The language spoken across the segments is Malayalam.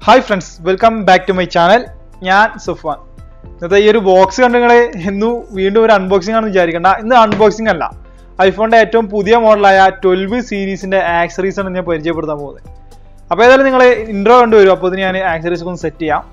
Hi friends welcome back to my channel ഞാൻ സുഫാൻ ഇന്നത്തെ ഈ ഒരു ബോക്സ് കണ്ട് നിങ്ങൾ ഇന്നു വീണ്ടും ഒരു അൺബോക്സിംഗ് ആണെന്ന് വിചാരിക്കേണ്ട ഇന്ന് അൺബോക്സിംഗ് അല്ല ഐഫോണിന്റെ ഏറ്റവും പുതിയ മോഡലായ ട്വൽവ് സീരീസിന്റെ ആക്സറീസ് ആണ് ഞാൻ പരിചയപ്പെടുത്താൻ പോകുന്നത് അപ്പോൾ ഏതായാലും നിങ്ങൾ ഇൻട്രോ കണ്ടുവരും അപ്പോൾ ഇതിന് ഞാൻ ആക്സറീസ് ഒന്ന് സെറ്റ് ചെയ്യാം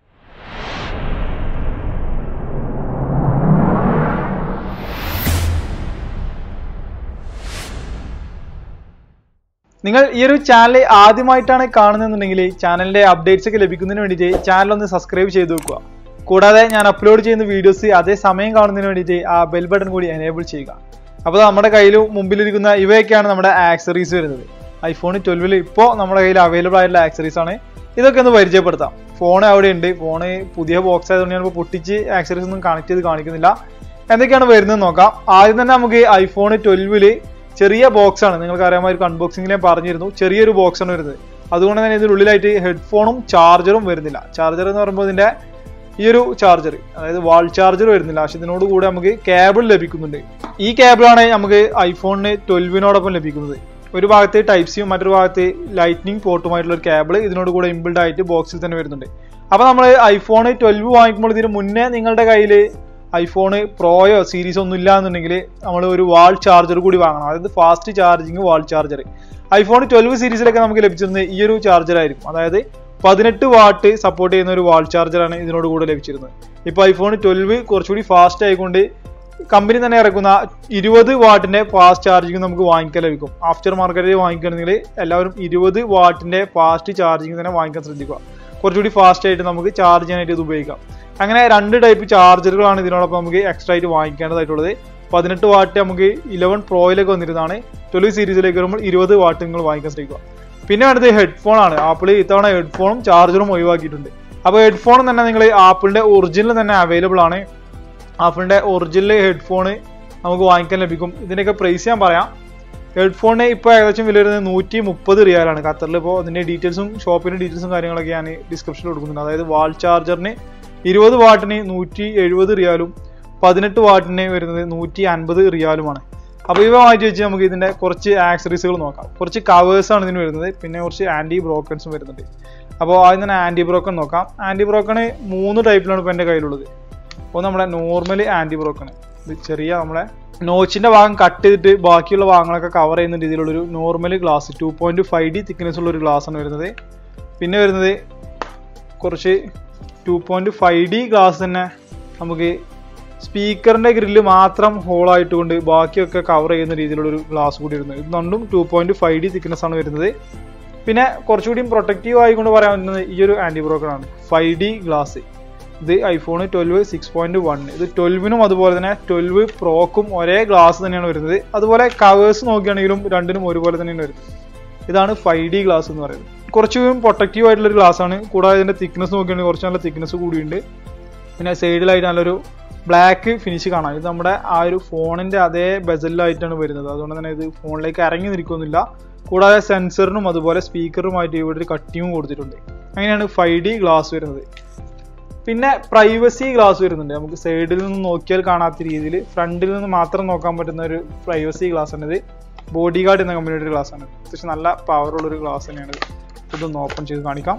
നിങ്ങൾ ഈ ഒരു ചാനൽ ആദ്യമായിട്ടാണ് കാണുന്നതെന്നുണ്ടെങ്കിൽ ചാനലിന്റെ അപ്ഡേറ്റ്സ് ഒക്കെ ലഭിക്കുന്നതിന് വേണ്ടിയിട്ട് ചാനൽ ഒന്ന് സബ്സ്ക്രൈബ് ചെയ്ത് വെക്കുക കൂടാതെ ഞാൻ അപ്ലോഡ് ചെയ്യുന്ന വീഡിയോസ് അതേ സമയം കാണുന്നതിന് വേണ്ടിയിട്ട് ആ ബെൽ ബട്ടൺ കൂടി എനേബിൾ ചെയ്യുക അപ്പോൾ നമ്മുടെ കയ്യിൽ മുമ്പിലിരിക്കുന്ന ഇവയൊക്കെയാണ് നമ്മുടെ ആക്സറീസ് വരുന്നത് ഐഫോൺ ട്വൽവിൽ ഇപ്പോൾ നമ്മുടെ കയ്യിൽ അവൈലബിൾ ആയിട്ടുള്ള ആക്സറീസ് ആണ് ഇതൊക്കെ ഒന്ന് പരിചയപ്പെടുത്താം ഫോൺ അവിടെ ഉണ്ട് ഫോണ് പുതിയ ബോക്സ് ആയതുകൊണ്ട് ഞാനിപ്പോൾ പൊട്ടിച്ച് ആക്സറീസ് ഒന്നും കണക്ട് ചെയ്ത് കാണിക്കുന്നില്ല എന്തൊക്കെയാണ് വരുന്നത് നോക്കാം ആദ്യം തന്നെ നമുക്ക് ഐഫോൺ ട്വൽവില് ചെറിയ ബോക്സ് ആണ് നിങ്ങൾക്ക് അറിയാമായിരിക്കും അൺബോക്സിംഗിൽ ഞാൻ പറഞ്ഞിരുന്നു ചെറിയൊരു ബോക്സ് ആണ് വരുന്നത് അതുകൊണ്ട് തന്നെ ഇതിനുള്ളിലായിട്ട് ഹെഡ്ഫോണും ചാർജറും വരുന്നില്ല ചാർജർ എന്ന് പറയുമ്പോൾ ഇതിന്റെ ഈ ഒരു ചാർജർ അതായത് വാൾ ചാർജർ വരുന്നില്ല പക്ഷെ ഇതിനോട് കൂടെ നമുക്ക് കേബിൾ ലഭിക്കുന്നുണ്ട് ഈ കേബിളാണ് നമുക്ക് ഐഫോണിന് ട്വൽവിനോടൊപ്പം ലഭിക്കുന്നത് ഒരു ഭാഗത്ത് ടൈപ്പ് സിയും മറ്റൊരു ഭാഗത്ത് ലൈറ്റ്നിങ് പോർട്ടുമായിട്ടുള്ള ഒരു കേബിൾ ഇതിനോട് കൂടെ ഇമ്പിൾഡ് ആയിട്ട് ബോക്സിൽ തന്നെ വരുന്നുണ്ട് അപ്പൊ നമ്മൾ ഐഫോൺ ട്വൽവ് വാങ്ങിക്കുമ്പോൾ ഇതിന് മുന്നേ നിങ്ങളുടെ കയ്യിൽ ഐഫോണ് പ്രോയോ സീരീസ് ഒന്നും ഇല്ല എന്നുണ്ടെങ്കിൽ നമ്മൾ ഒരു വാൾ ചാർജർ കൂടി വാങ്ങണം അതായത് fast charging wall charger iPhone twelve സീരീസിലൊക്കെ നമുക്ക് ലഭിച്ചിരുന്നത് ഈ ഒരു ചാർജർ ആയിരിക്കും അതായത് പതിനെട്ട് വാട്ട് സപ്പോർട്ട് ചെയ്യുന്ന ഒരു വാൾ ചാർജറാണ് ഇതിനോട് കൂടെ ലഭിച്ചിരുന്നത് ഇപ്പോൾ ഐഫോൺ ട്വൽവ് കുറച്ചുകൂടി ഫാസ്റ്റ് ആയിക്കൊണ്ട് കമ്പനി തന്നെ ഇറക്കുന്ന ഇരുപത് വാട്ടിന്റെ ഫാസ്റ്റ് ചാർജിങ് നമുക്ക് വാങ്ങിക്കാൻ ലഭിക്കും ആഫ്റ്റർ മാർക്കറ്റിൽ വാങ്ങിക്കുകയാണെങ്കിൽ എല്ലാവരും ഇരുപത് വാട്ടിന്റെ ഫാസ്റ്റ് ചാർജിങ് തന്നെ വാങ്ങിക്കാൻ ശ്രദ്ധിക്കുക കുറച്ചുകൂടി ഫാസ്റ്റ് ആയിട്ട് നമുക്ക് ചാർജ് ചെയ്യാനായിട്ട് ഇത് ഉപയോഗിക്കാം അങ്ങനെ രണ്ട് ടൈപ്പ് ചാർജറുകളാണ് ഇതിനോടൊപ്പം നമുക്ക് എക്സ്ട്രാ ആയിട്ട് വാങ്ങിക്കേണ്ടതായിട്ടുള്ളത് പതിനെട്ട് വാട്ട് നമുക്ക് ഇലവൻ പ്രോയിലേക്ക് വന്നിരുന്നതാണ് ട്വൽവ് സീരീസിലേക്ക് വരുമ്പോൾ ഇരുപത് വാട്ട് നിങ്ങൾ വാങ്ങിക്കാൻ ശ്രമിക്കുക പിന്നെ വേണ്ടത് ഹെഡ്ഫോൺ ആണ് ആപ്പിൾ ഇത്തവണ ഹെഡ്ഫോണും ചാർജറും ഒഴിവാക്കിയിട്ടുണ്ട് അപ്പോൾ ഹെഡ്ഫോൺ തന്നെ നിങ്ങൾ ആപ്പിളിന്റെ ഒറിജിനൽ തന്നെ അവൈലബിൾ ആണ് ആപ്പിളിന്റെ ഒറിജിനൽ ഹെഡ്ഫോൺ നമുക്ക് വാങ്ങിക്കാൻ ലഭിക്കും ഇതിന്റെയൊക്കെ പ്രൈസ് ഞാൻ പറയാം ഹെഡ്ഫോണിന് ഇപ്പോൾ ഏകദേശം വില വരുന്നത് നൂറ്റി മുപ്പത് റിയാലാണ് ഖത്തറിൽ ഇപ്പോൾ അതിന്റെ ഡീറ്റെയിൽസും ഷോപ്പിന്റെ ഡീറ്റെയിൽസും കാര്യങ്ങളൊക്കെ ഞാൻ ഡിസ്ക്രിപ്ഷനിൽ കൊടുക്കുന്നുണ്ട് അതായത് വാൾ ചാർജറിന് ഇരുപത് വാട്ടിന് നൂറ്റി എഴുപത് റിയാലും പതിനെട്ട് വാട്ടിന് വരുന്നത് നൂറ്റി അൻപത് റിയാലുമാണ് അപ്പോൾ ഇവ മാറ്റി വെച്ച് നമുക്ക് ഇതിന്റെ കുറച്ച് ആക്സറീസുകൾ നോക്കാം കുറച്ച് കവേഴ്സ് ആണ് ഇതിന് വരുന്നത് പിന്നെ കുറച്ച് ആന്റി ബ്രോക്കൺസും വരുന്നുണ്ട് അപ്പോൾ ആദ്യം തന്നെ ആന്റി ബ്രോക്കൺ നോക്കാം ആന്റി ബ്രോക്കൺ മൂന്ന് ടൈപ്പിലാണ് ഇപ്പോൾ എൻ്റെ കയ്യിലുള്ളത് ഒന്ന് നമ്മുടെ നോർമൽ ആന്റി ബ്രോക്കൺ ഇത് ചെറിയ നമ്മുടെ നോച്ചിന്റെ ഭാഗം കട്ട് ചെയ്തിട്ട് ബാക്കിയുള്ള ഭാഗങ്ങളൊക്കെ കവർ ചെയ്യുന്ന രീതിയിലുള്ളൊരു normal glass two point five D thickness ഉള്ള ഒരു ഗ്ലാസ് ആണ് വരുന്നത് പിന്നെ വരുന്നത് കുറച്ച് two point five D glass തന്നെ നമുക്ക് സ്പീക്കറിന്റെ ഗ്രില്ല് മാത്രം ഹോൾ ആയിട്ടുകൊണ്ട് ബാക്കിയൊക്കെ കവർ ചെയ്യുന്ന രീതിയിലുള്ള ഒരു ഗ്ലാസ് കൂടി വരുന്നത് ഇത് രണ്ടും two point five D thickness ആണ് വരുന്നത് പിന്നെ കുറച്ചുകൂടി പ്രൊട്ടക്റ്റീവ് ആയിക്കൊണ്ട് പറയാൻ പറ്റുന്നത് ഈ ഒരു ആന്റി ബ്രോക്കൺ ആണ് ഫൈവ് ഡി ഗ്ലാസ് ഇത് iPhone twelve six point one ഇത് ട്വൽവിനും അതുപോലെ തന്നെ ട്വൽവ് പ്രോക്കും ഒരേ ഗ്ലാസ് തന്നെയാണ് വരുന്നത് അതുപോലെ കവേഴ്സ് നോക്കുകയാണെങ്കിലും രണ്ടിനും ഒരുപോലെ തന്നെയാണ് വരുന്നത് ഇതാണ് ഫൈവ് ഡി ഗ്ലാസ് എന്ന് പറയുന്നത് കുറച്ചും പ്രൊട്ടക്റ്റീവ് ആയിട്ടുള്ള ഒരു ഗ്ലാസ് ആണ് കൂടാതെ ഇതിന്റെ തിക്നെസ് നോക്കുകയാണെങ്കിൽ കുറച്ച് നല്ല തിക്നെസ് കൂടിയുണ്ട് പിന്നെ സൈഡിലായിട്ട് നല്ലൊരു ബ്ലാക്ക് ഫിനിഷ് കാണാം ഇത് നമ്മുടെ ആ ഒരു ഫോണിന്റെ അതേ ബെസലിലായിട്ടാണ് വരുന്നത് അതുകൊണ്ട് തന്നെ ഇത് ഫോണിലേക്ക് ഇറങ്ങി നിൽക്കുന്നില്ല കൂടാതെ സെൻസറിനും അതുപോലെ സ്പീക്കറുമായിട്ട് ഇവിടെ ഒരു കട്ടിങ്ങും കൊടുത്തിട്ടുണ്ട് അങ്ങനെയാണ് ഫൈവ് ഡി ഗ്ലാസ് വരുന്നത് പിന്നെ പ്രൈവസി ഗ്ലാസ് വരുന്നുണ്ട് നമുക്ക് സൈഡിൽ നിന്ന് നോക്കിയാൽ കാണാത്ത രീതിയിൽ ഫ്രണ്ടിൽ നിന്ന് മാത്രം നോക്കാൻ പറ്റുന്ന ഒരു പ്രൈവസി ഗ്ലാസ് ആണ് ഇത് ബോഡി ഗാർഡ് എന്ന കമ്പനിയുടെ ഗ്ലാസ് ആണ് അത്യാവശ്യം നല്ല പവറുള്ള ഒരു ഗ്ലാസ് തന്നെയാണ് ഇത്. ഇതൊന്ന് ഓപ്പൺ ചെയ്ത് കാണിക്കാം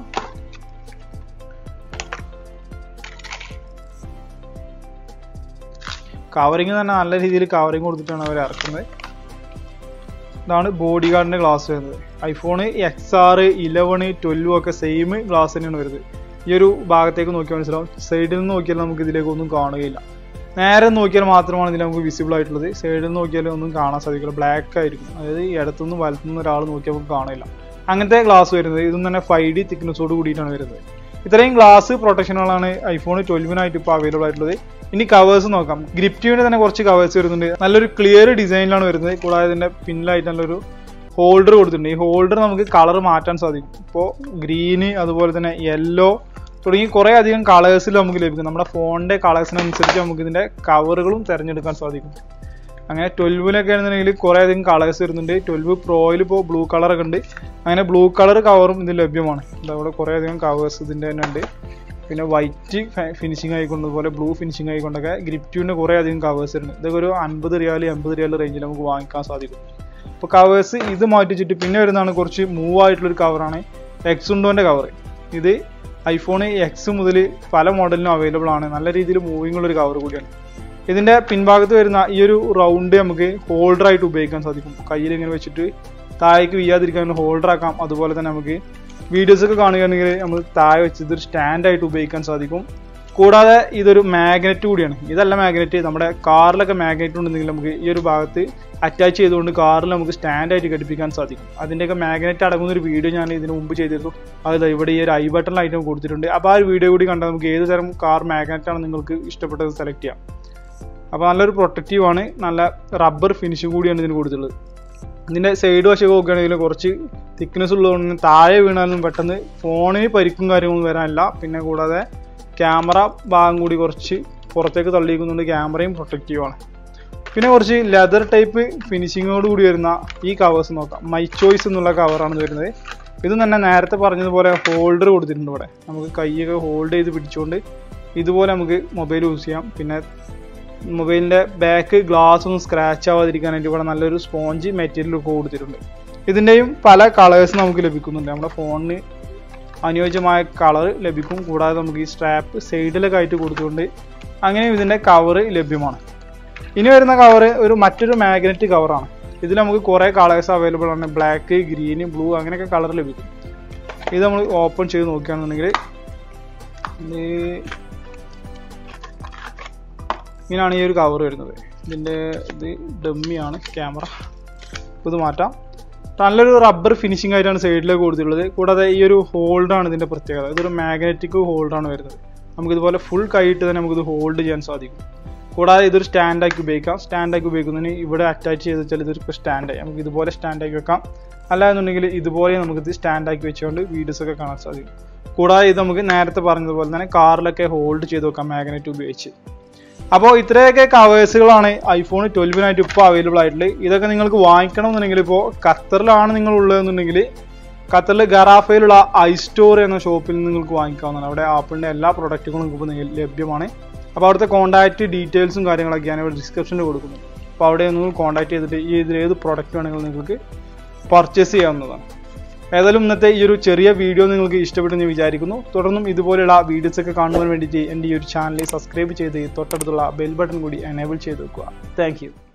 കവറിങ് തന്നെ നല്ല രീതിയിൽ കവറിങ് കൊടുത്തിട്ടാണ് അവർ ഇറക്കുന്നത് ഇതാണ് ബോഡി ഗാർഡിന്റെ ഗ്ലാസ് വരുന്നത് iPhone X R eleven twelve ഒക്കെ സെയിം ഗ്ലാസ് തന്നെയാണ് വരുന്നത് ഈ ഒരു ഭാഗത്തേക്ക് നോക്കിയാൽ മനസ്സിലാവും സൈഡിൽ നിന്ന് നോക്കിയാൽ നമുക്ക് ഇതിലേക്ക് ഒന്നും കാണുകയില്ല നേരെ നോക്കിയാൽ മാത്രമാണ് ഇതിൽ നമുക്ക് വിസിബിൾ ആയിട്ടുള്ളത് സൈഡിൽ നിന്ന് നോക്കിയാൽ ഒന്നും കാണാൻ സാധിക്കില്ല ബ്ലാക്ക് ആയിരിക്കും അതായത് ഇടത്തുനിന്ന് വലത്തുനിന്ന് ഒരാൾ നോക്കിയാൽ നമുക്ക് കാണില്ല അങ്ങനത്തെ ഗ്ലാസ് വരുന്നത് ഇതും തന്നെ ഫൈവ് ഡി തിക്നെസ്സോട് കൂടിയിട്ടാണ് വരുന്നത് ഇത്രയും ഗ്ലാസ് പ്രൊട്ടക്ഷനുകളാണ് ഐഫോൺ ട്വൽവിനായിട്ട് ഇപ്പോൾ അവൈലബിൾ ആയിട്ടുള്ളത് ഇനി കവേഴ്സ് നോക്കാം ഗ്രിപ്റ്റീവിന്റെ തന്നെ കുറച്ച് കവേഴ്സ് വരുന്നുണ്ട് നല്ലൊരു ക്ലിയർ ഡിസൈനിലാണ് വരുന്നത് കൂടാതെ ഇതിന്റെ പിന്നിലായിട്ട് നല്ലൊരു ഹോൾഡർ കൊടുത്തിട്ടുണ്ട് ഈ ഹോൾഡർ നമുക്ക് കളർ മാറ്റാൻ സാധിക്കും ഇപ്പോൾ ഗ്രീന് അതുപോലെ തന്നെ യെല്ലോ തുടങ്ങി കുറേ അധികം കളേഴ്സിൽ നമുക്ക് ലഭിക്കും നമ്മുടെ ഫോണിന്റെ കളേഴ്സിനനുസരിച്ച് നമുക്ക് ഇതിന്റെ കവറുകളും തിരഞ്ഞെടുക്കാൻ സാധിക്കും അങ്ങനെ ട്വൽവിലൊക്കെ ആണെന്നുണ്ടെങ്കിൽ കുറേ അധികം കളേഴ്സ് വരുന്നുണ്ട് ട്വൽവ് പ്രോയിൽ ഇപ്പോൾ ബ്ലൂ കളറൊക്കെ ഉണ്ട് അങ്ങനെ ബ്ലൂ കളർ കവറും ഇതിൽ ലഭ്യമാണ് അവിടെ കുറേ അധികം കവേഴ്സ് ഇതിൻ്റെ തന്നെ ഉണ്ട് പിന്നെ വൈറ്റ് ഫിനിഷിംഗ് ആയിക്കൊണ്ട് അതുപോലെ ബ്ലൂ ഫിനിഷിംഗ് ആയിക്കൊണ്ടൊക്കെ ഗ്രിപ്റ്റ്യൂവിൻ്റെ കുറേ അധികം കവേഴ്സ് ഉണ്ട് ഇതൊക്കെ ഒരു അൻപത് റിയാൽ എൺപത് റിയാൽ റേഞ്ചിൽ നമുക്ക് വാങ്ങിക്കാൻ സാധിക്കും അപ്പോൾ കവേഴ്സ് ഇത് മാറ്റി വെച്ചിട്ട് പിന്നെ വരുന്നതാണ് കുറച്ച് മൂവ് ആയിട്ടുള്ള ഒരു കവറാണ് എക്സുണ്ടോന്റെ കവർ ഇത് ഐഫോൺ എക്സ് മുതൽ പല മോഡലിനും അവൈലബിൾ ആണ് നല്ല രീതിയിൽ മൂവിംഗ് ഉള്ള ഒരു കവർ കൂടിയാണ് ഇതിന്റെ പിൻഭാഗത്ത് വരുന്ന ഈ ഒരു റൗണ്ട് നമുക്ക് ഹോൾഡർ ആയിട്ട് ഉപയോഗിക്കാൻ സാധിക്കും കയ്യിൽ ഇങ്ങനെ വെച്ചിട്ട് താഴേക്ക് വീയാതിരിക്കാൻ ഹോൾഡർ ആക്കാം അതുപോലെ തന്നെ നമുക്ക് വീഡിയോസ് ഒക്കെ കാണുകയാണെങ്കിൽ നമ്മൾ താഴെ വെച്ച് ഇതൊരു സ്റ്റാൻഡ് ആയിട്ട് ഉപയോഗിക്കാൻ സാധിക്കും കൂടാതെ ഇതൊരു മാഗ്നറ്റ് കൂടിയാണ് ഇതല്ല മാഗ്നറ്റ് നമ്മുടെ കാറിലൊക്കെ മാഗ്നറ്റ് ഉണ്ടെങ്കിൽ നമുക്ക് ഈ ഒരു ഭാഗത്ത് അറ്റാച്ച് ചെയ്തുകൊണ്ട് കാറിൽ നമുക്ക് സ്റ്റാൻഡ് ആയിട്ട് ഘടിപ്പിക്കാൻ സാധിക്കും അതിൻ്റെയൊക്കെ മാഗ്നറ്റ് അടങ്ങുന്ന ഒരു വീഡിയോ ഞാൻ ഇതിന് മുമ്പ് ചെയ്തിരുന്നു അത് ദാ ഇവിടെ ഈ ഒരു ഐ ബട്ടണിലായിട്ട് കൊടുത്തിട്ടുണ്ട് അപ്പോൾ ആ ഒരു വീഡിയോ കൂടി കണ്ടാൽ നമുക്ക് ഏത് തരം കാർ മാഗ്നറ്റ് ആണ് നിങ്ങൾക്ക് ഇഷ്ടപ്പെട്ടത് സെലക്ട് ചെയ്യാം അപ്പോൾ നല്ലൊരു പ്രൊട്ടക്റ്റീവ് ആണ് നല്ല റബ്ബർ ഫിനിഷും കൂടിയാണ് ഇതിന് കൊടുത്തിട്ടുള്ളത് ഇതിൻ്റെ സൈഡ് വശമൊക്കെ നോക്കുകയാണെങ്കിൽ കുറച്ച് തിക്നെസ് ഉള്ളതുകൊണ്ട് താഴെ വീണാലും പെട്ടെന്ന് ഫോണിന് പരിക്കും കാര്യങ്ങളൊന്നും വരാനില്ല പിന്നെ കൂടാതെ ക്യാമറ ഭാഗം കൂടി കുറച്ച് പുറത്തേക്ക് തള്ളിയിരിക്കുന്നുണ്ട് ക്യാമറയും പ്രൊട്ടക്റ്റീവ് ആണ് പിന്നെ കുറച്ച് ലെതർ ടൈപ്പ് ഫിനിഷിങ്ങോട് കൂടി വരുന്ന ഈ കവേഴ്സ് നോക്കാം മൈ ചോയ്സ് എന്നുള്ള കവറാണ് വരുന്നത് ഇത് തന്നെ നേരത്തെ പറഞ്ഞതുപോലെ ഹോൾഡർ കൊടുത്തിട്ടുണ്ട് ഇവിടെ നമുക്ക് കൈയൊക്കെ ഹോൾഡ് ചെയ്ത് പിടിച്ചുകൊണ്ട് ഇതുപോലെ നമുക്ക് മൊബൈൽ യൂസ് ചെയ്യാം പിന്നെ മൊബൈലിൻ്റെ ബാക്ക് ഗ്ലാസ് ഒന്നും സ്ക്രാച്ച് ആവാതിരിക്കാനായിട്ട് ഇവിടെ നല്ലൊരു സ്പോഞ്ച് മെറ്റീരിയൽ ഒക്കെ കൊടുത്തിട്ടുണ്ട് ഇതിൻ്റെയും പല കളേഴ്സ് നമുക്ക് ലഭിക്കുന്നുണ്ട് നമ്മുടെ ഫോണിന് അനുയോജ്യമായ കളർ ലഭിക്കും കൂടാതെ നമുക്ക് ഈ സ്ട്രാപ്പ് സൈഡിലൊക്കെ ആയിട്ട് കൊടുത്തുകൊണ്ട് അങ്ങനെ ഇതിൻ്റെ കവർ ലഭ്യമാണ് ഇനി വരുന്ന കവർ ഒരു മറ്റൊരു മാഗ്നറ്റ് കവറാണ് ഇതിൽ നമുക്ക് കുറേ കളേഴ്സ് അവൈലബിൾ ആണ് ബ്ലാക്ക് ഗ്രീൻ ബ്ലൂ അങ്ങനെയൊക്കെ കളർ ലഭിക്കും ഇത് നമ്മൾ ഓപ്പൺ ചെയ്ത് നോക്കുകയാണെന്നുണ്ടെങ്കിൽ ഇത് ഇങ്ങനെയാണ് ഈ ഒരു കവർ വരുന്നത് ഇതിൻ്റെ ഇത് ഡമ്മിയാണ് ക്യാമറ ഇത് മാറ്റാം നല്ലൊരു റബ്ബർ ഫിനിഷിംഗ് ആയിട്ടാണ് സൈഡിലേക്ക് കൊടുത്തിട്ടുള്ളത് കൂടാതെ ഈ ഒരു ഹോൾഡാണ് ഇതിൻ്റെ പ്രത്യേകത ഇതൊരു മാഗ്നറ്റിക് ഹോൾഡാണ് വരുന്നത് നമുക്കിതുപോലെ ഫുൾ കൈയിട്ട് തന്നെ നമുക്കിത് ഹോൾഡ് ചെയ്യാൻ സാധിക്കും കൂടാതെ ഇതൊരു സ്റ്റാൻഡാക്കി ഉപയോഗിക്കാം സ്റ്റാൻഡാക്കി ഉപയോഗിക്കുന്നതിന് ഇവിടെ അറ്റാച്ച് ചെയ്ത് വെച്ചാൽ ഇതൊരു സ്റ്റാൻഡായി നമുക്ക് ഇതുപോലെ സ്റ്റാൻഡാക്കി വെക്കാം അല്ലാന്നുണ്ടെങ്കിൽ ഇതുപോലെ നമുക്കിത് സ്റ്റാൻഡാക്കി വെച്ചുകൊണ്ട് വീഡിയോസ് ഒക്കെ കാണാൻ സാധിക്കും കൂടാതെ ഇത് നമുക്ക് നേരത്തെ പറഞ്ഞതുപോലെ തന്നെ കാറിലൊക്കെ ഹോൾഡ് ചെയ്ത് വെക്കാം മാഗ്നറ്റ് ഉപയോഗിച്ച് അപ്പോൾ ഇത്രയൊക്കെ കവേഴ്സുകളാണ് ഐഫോൺ ട്വൽവിനായിട്ട് ഇപ്പോൾ അവൈലബിൾ ആയിട്ടുള്ളത് ഇതൊക്കെ നിങ്ങൾക്ക് വാങ്ങിക്കണം എന്നുണ്ടെങ്കിൽ ഇപ്പോൾ ഖത്തറിലാണ് നിങ്ങൾ ഉള്ളതെന്നുണ്ടെങ്കിൽ ഖത്തറിൽ ഗറാഫയിലുള്ള ഐ സ്റ്റോർ എന്ന ഷോപ്പിൽ നിന്ന് നിങ്ങൾക്ക് വാങ്ങിക്കാവുന്നതാണ് അവിടെ ആപ്പിളിൻ്റെ എല്ലാ പ്രൊഡക്റ്റുകളും ഇപ്പോൾ നിങ്ങൾക്ക് ലഭ്യമാണ് അപ്പോൾ അവിടുത്തെ കോൺടാക്റ്റ് ഡീറ്റെയിൽസും കാര്യങ്ങളൊക്കെ ഞാൻ ഇവിടെ ഡിസ്ക്രിപ്ഷനിൽ കൊടുക്കുന്നു അപ്പോൾ അവിടെ നിങ്ങൾ കോൺടാക്ട് ചെയ്തിട്ട് ഈ ഇതിൽ ഏത് പ്രൊഡക്റ്റ് വേണമെങ്കിലും നിങ്ങൾക്ക് പർച്ചേസ് ചെയ്യാവുന്നതാണ് ഏതായാലും ഇന്നത്തെ ഈ ഒരു ചെറിയ വീഡിയോ നിങ്ങൾക്ക് ഇഷ്ടപ്പെട്ടെന്ന് വിചാരിക്കുന്നു തുടർന്നും ഇതുപോലെയുള്ള വീഡിയോസ് ഒക്കെ കാണുവാൻ വേണ്ടിയിട്ട് എൻ്റെ ഈ ഒരു ചാനൽ സബ്സ്ക്രൈബ് ചെയ്ത് തൊട്ടടുത്തുള്ള ബെൽ ബട്ടൺ കൂടി എനേബിൾ ചെയ്ത് വെക്കുക താങ്ക്